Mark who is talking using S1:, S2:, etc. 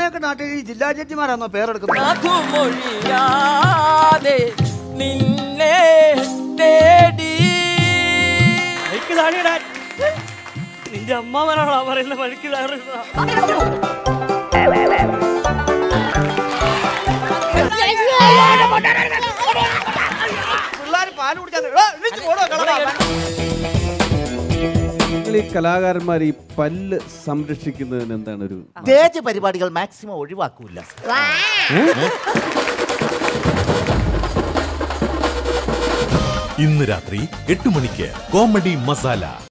S1: നമ്മുടെയൊക്കെ നാട്ടിൽ ഈ ജില്ലാ ജഡ്ജിമാരാണോ പേരെടുക്കുന്നത്
S2: മധുമൊഴിയാതെ നിന്നെ തേടി
S3: മൈക്ക് താഴെയിടാൻ നിന്റെ അമ്മാവനാണോ പറയുന്ന മൈക്ക് താഴെ
S1: പിള്ളേർ പാല് കുടിക്കാൻ എടാ, എണീച്ച് പോടോ, കളറാ.
S4: നിങ്ങൾ ഈ കലാകാരന്മാർ ഈ പല്ല് സംരക്ഷിക്കുന്നതിന് എന്താണ് ഒരു
S5: സ്റ്റേജ് പരിപാടികൾ മാക്സിമം ഒഴിവാക്കൂല
S6: ഇന്ന് രാത്രി എട്ട് മണിക്ക് കോമഡി മസാല